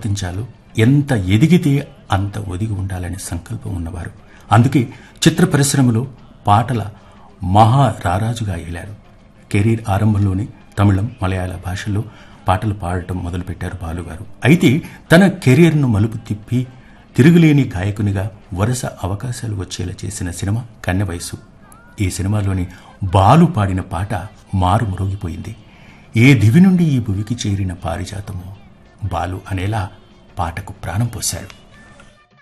ప్రవర్తించాలో ఎంత ఎదిగితే అంత ఒదిగి ఉండాలనే సంకల్పం ఉన్నవారు అందుకే చిత్ర పరిశ్రమలో పాటల మహా రారాజుగా ఏలారు కెరీర్ ఆరంభంలోనే తమిళం మలయాళ భాషల్లో పాటలు పాడటం మొదలుపెట్టారు బాలుగారు అయితే తన కెరీర్ను మలుపు తిప్పి తిరుగులేని గాయకునిగా వరుస అవకాశాలు వచ్చేలా చేసిన సినిమా కన్నె వయసు ఈ సినిమాలోని బాలు పాడిన పాట మారు మురోగిపోయింది ఏ దివి నుండి ఈ భువికి చేరిన పారిజాతము బాలు అనేలా పాటకు ప్రాణం పోశాడు